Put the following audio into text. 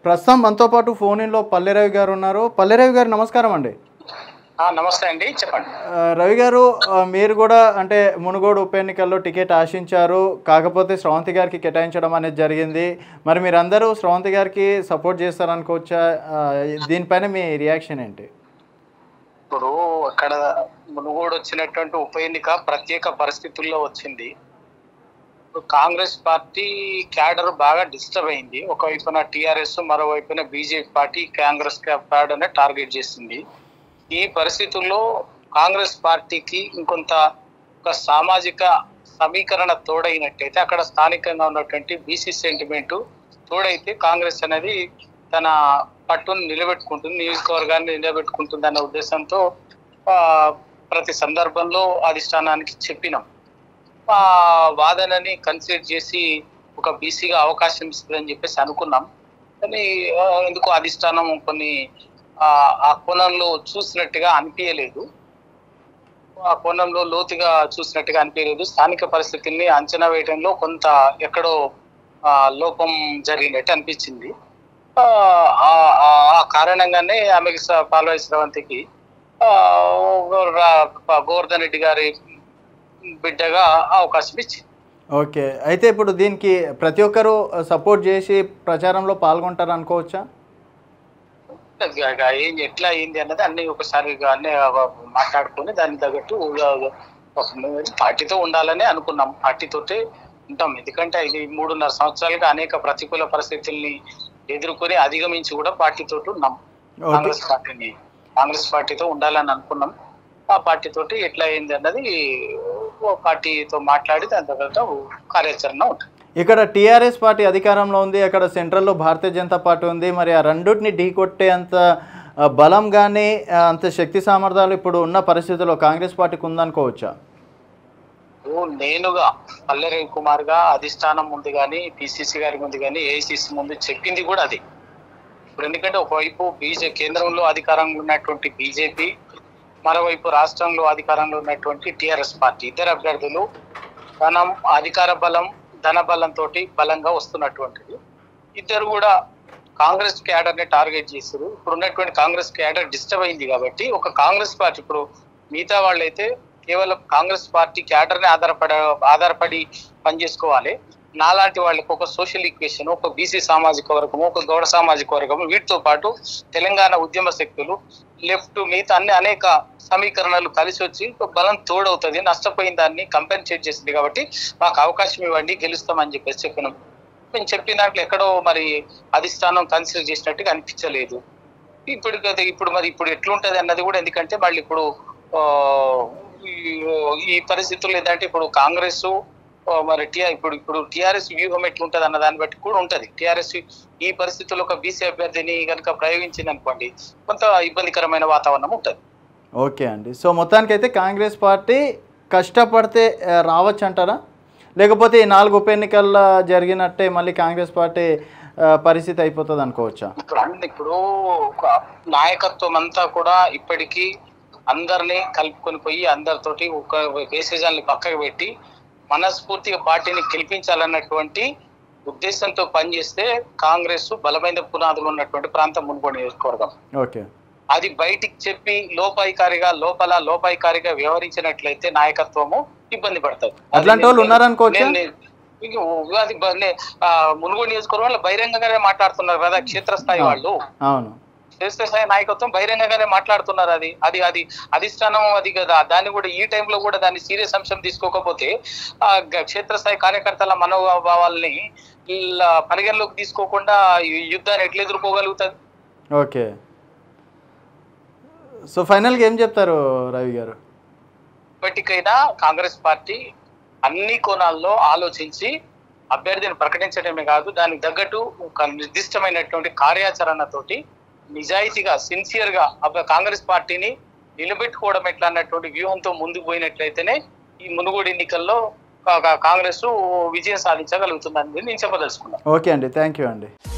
ప్రస్తుతం మనతో పాటు ఫోన్ ఇన్లో పల్లెరవి గారు ఉన్నారు పల్లెరవి గారు నమస్కారం అండి ఆ, నమస్తే అండి చెప్పండి ఆ, రవి గారు ఆ, మీరు కూడా అంటే మునుగోడు ఉప ఎన్నికల్లో టికెట్ ఆశించారు కాకపోతే స్రవంతి గారికి కేటాయించడం అనేది జరిగింది మరి మీరందరూ స్రవంతి గారికి సపోర్ట్ చేస్తారనుకోవచ్చా ఆ, దీనిపైన మీ రియాక్షన్ ఏంటి ఇప్పుడు అక్కడ మునుగోడు వచ్చినటువంటి ఉప ఎన్నిక ప్రత్యేక పరిస్థితుల్లో వచ్చింది ఇప్పుడు కాంగ్రెస్ పార్టీ క్యాడర్ బాగా డిస్టర్బ్ అయింది ఒకవైపున టిఆర్ఎస్ మరోవైపున BJP party Congress cadre target చేసింది ఈ పరిస్థితుల్లో కాంగ్రెస్ పార్టీకి ఇంకొంత ఒక సామాజిక సమీకరణ తోడైనట్టయితే అక్కడ స్థానికంగా ఉన్నటువంటి బీసీ సెంటిమెంట్ తోడైతే కాంగ్రెస్ అనేది తన పట్టును నిలబెట్టుకుంటుంది నియోజకవర్గాన్ని నిలబెట్టుకుంటుంది అన్న ఉద్దేశంతో ఆ, ప్రతి సందర్భంలో అధిష్టానానికి చెప్పినాం ఆ వాదనని కన్సిడర్ చేసి ఒక బీసీగా అవకాశం ఇస్తుందని చెప్పేసి అనుకున్నాం కానీ ఆ, ఎందుకో అధిష్టానం కొన్ని ఆ, ఆ కోణంలో చూసినట్టుగా అనిపించలేదు ఆ కోణంలో లోతుగా చూసినట్టుగా అనిపించలేదు స్థానిక పరిస్థితుల్ని అంచనా వేయడంలో కొంత ఎక్కడో ఆ, లోపం జరిగినట్టు అనిపించింది ఆ, ఆ- ఆ- ఆ కారణంగానే ఆమెకి స- పాల్వాయి స్రవంతికి ఆ, రా- గోవర్ధన్ రెడ్డి గారి బిడ్డగా అవకాశం ఇచ్చింది ఓకే అయితే ఇప్పుడు దీనికి ప్రతి ఒక్కరూ సపోర్ట్ చేసి ప్రచారంలో పాల్గొంటారు అనుకోవచ్చా ఇక- ఇక ఏం ఎట్లా అయింది అన్నది అన్ని ఒకసారి ఇక అన్ని మాట్లాడుకొని దానికి తగ్గట్టు ఒక పార్టీతో ఉండాలని అనుకున్నాం పార్టీతోటే ఉంటాం ఎందుకంటే ఇది మూడున్నర సంవత్సరాలుగా అనేక ప్రతికూల పరిస్థితుల్ని ఎదుర్కొని అధిగమించి కూడా పార్టీతో ఉన్నాం ఓకే కాంగ్రెస్ పార్టీని కాంగ్రెస్ పార్టీతో ఉండాలని అనుకున్నాం ఆ పార్టీతోటి ఎట్లా అయింది అన్నది ఓ పార్టీతో మాట్లాడి దాని తర్వాత కార్యాచరణ ఉంటుంది ఇక్కడ టీఆర్ఎస్ పార్టీ అధికారంలో ఉంది అక్కడ సెంట్రల్లో భారతీయ జనతా పార్టీ ఉంది మరి ఆ రెండింటిని ఢీకొట్టే అంత ఆ, బలం కానీ ఆ, అంత శక్తి సామర్థ్యాలు ఇప్పుడు ఉన్న పరిస్థితుల్లో కాంగ్రెస్ పార్టీకి ఉందనుకోవచ్చా ఇప్పుడు నేనుగా పల్లె కుమార్ గా అధిష్టానం ముందు కానీ పిసిసి గారి ముందు కానీ ఏఐసిసి ముందు చెప్పింది కూడా అది ఇప్పుడు ఎందుకంటే ఒకవైపు బీజే కేంద్రంలో అధికారంలో ఉన్నటువంటి బీజేపీ మరోవైపు రాష్ట్రంలో అధికారంలో ఉన్నటువంటి టిఆర్ఎస్ పార్టీ ఇద్దరు అభ్యర్థులు ధనం అధికార బలం ధన బలంతో బలంగా వస్తున్నటువంటిది ఇద్దరు కూడా కాంగ్రెస్ క్యాడర్ ని టార్గెట్ చేశారు ఇప్పుడు ఉన్నటువంటి కాంగ్రెస్ క్యాడర్ డిస్టర్బ్ అయింది కాబట్టి ఒక కాంగ్రెస్ పార్టీ ఇప్పుడు మిగతా వాళ్ళైతే కేవలం కాంగ్రెస్ పార్టీ క్యాడర్ ని ఆధారపడ ఆధారపడి పనిచేసుకోవాలి నాలాంటి వాళ్ళకి ఒక సోషల్ ఈక్వేషన్ ఒక బీసీ సామాజిక వర్గము ఒక గౌడ సామాజిక వర్గము వీటితో పాటు తెలంగాణ ఉద్యమ శక్తులు లెఫ్ట్ మిగతా అన్ని అనేక సమీకరణలు కలిసి వచ్చి ఒక బలం తోడవుతుంది నష్టపోయిన దాన్ని కంపెన్సేట్ చేసింది కాబట్టి మాకు అవకాశం ఇవ్వండి గెలుస్తామని చెప్పేసి చెప్పినాం మేము చెప్పిన దాంట్లో ఎక్కడో మరి అధిష్టానం కన్సిడర్ చేసినట్టుగా అనిపించలేదు ఇప్పుడు కదా ఇప్పుడు మరి ఇప్పుడు ఎట్లుంటది అన్నది కూడా ఎందుకంటే మళ్ళీ ఇప్పుడు ఆ, ఈ- ఈ పరిస్థితుల్లో ఏంటంటే ఇప్పుడు కాంగ్రెస్ ఆ, మరి టిఆర్ ఇప్పుడు ఇప్పుడు టిఆర్ఎస్ వ్యూహం ఎట్లుంటది అన్న దాన్ని బట్టి కూడా ఉంటది టిఆర్ఎస్ ఈ పరిస్థితుల్లో ఒక బీసీ అభ్యర్థిని కనుక ప్రయోగించింది అనుకోండి కొంత ఇబ్బందికరమైన వాతావరణం ఉంటది ఓకే అండి సో మొత్తానికైతే కాంగ్రెస్ పార్టీ కష్టపడితే ఆ, రావచ్చు అంటారా లేకపోతే ఈ నాలుగు ఉప ఎన్నికల్లో జరిగినట్టే మళ్ళీ కాంగ్రెస్ పార్టీ ఆ, పరిస్థితి అయిపోతుంది అనుకోవచ్చా ఇప్పుడు అన్ని ఇప్పుడు ఒక నాయకత్వం అంతా కూడా ఇప్పటికీ అందరినీ కలుపుకొని పోయి అందరితోటి ఒక వేసేజాన్ని పక్కకు పెట్టి మనస్ఫూర్తిగా పార్టీని గెలిపించాలన్నటువంటి ఉద్దేశంతో పనిచేస్తే కాంగ్రెస్ బలమైన పునాదులు ఉన్నటువంటి ప్రాంతం మునుగోడు నియోజకవర్గం ఓకే అది బయటికి చెప్పి లోపాయికారిగా లోపల లోపాయికారిగా వ్యవహరించినట్లయితే నాయకత్వము ఇబ్బంది పడుతుంది అట్లాంటి వాళ్ళు ఉన్నారనుకోవచ్చా? నేను- నేను- ఇంక ఉగాది బ- నే- ఆ, మునుగోడు నియోజకవర్గం వాళ్ళు బహిరంగంగానే మాట్లాడుతున్నారు కదా క్షేత్రస్థాయి వాళ్ళు అవును క్షేత్రస్థాయి నాయకత్వం బహిరంగంగానే మాట్లాడుతున్నారు అది అది అది అధిష్టానం అది కదా దాన్ని కూడా ఈ టైంలో కూడా దాన్ని సీరియస్ అంశం తీసుకోకపోతే ఆ గ- క్షేత్రస్థాయి కార్యకర్తల మనోభావాల్ని ఇలా పరిగణలోకి తీసుకోకుండా ఈ యుద్ధాన్ని ఎట్లా ఎదుర్కోగలుగుతుంది ఓకే సో ఫైనల్గా ఏం చెప్తారు రవి గారు ఇప్పటికైనా కాంగ్రెస్ పార్టీ అన్ని కోణాల్లో ఆలోచించి అభ్యర్థిని ప్రకటించడమే కాదు దానికి తగ్గట్టు ఒక నిర్దిష్టమైనటువంటి కార్యాచరణతోటి నిజాయితీగా సిన్సియర్ గా అబ్బ- కాంగ్రెస్ పార్టీని నిలబెట్టుకోవడం ఎట్లా అన్నటువంటి వ్యూహంతో ముందుకు పోయినట్లయితేనే ఈ మునుగోడు ఎన్నికల్లో కా- కా- కాంగ్రెస్ విజయం సాధించగలుగుతుందని నేను చెప్పదలుచుకున్నాను ఓకే అండి థ్యాంక్ యూ అండి